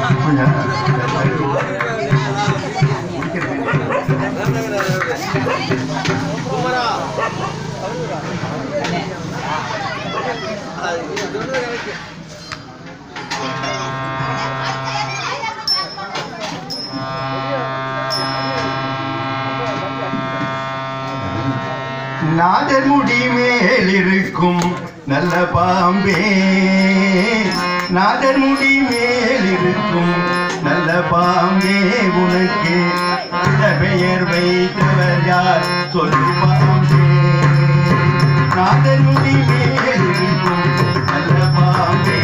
நாதர் முடி மேல் இருக்கும் நல்ல பாம்பே நாதர் முடி மேல் இருக்கும் நல்ல பாம்பே உனக்கு பெயர் வைத்தவர் யார் சொல்லு பாம்பே நாதர் முடி மேல் இருக்கும் நல்ல பாம்பே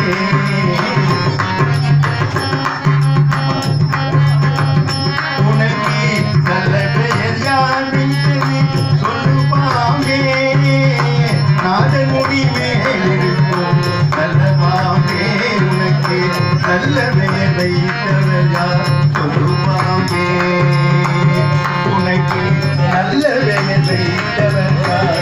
உனக்கு நல்ல பெயர் யார் வைத்தது சொல்லு பாம்பே நாதன் முடி மேல் இருக்கும் நல்ல பாம்பே உனக்கு நல்ல பெயர் வைத்தவர் யார் சொல்லு பாம்பே உனக்கு நல்ல பெயர் வைத்தவர் யார்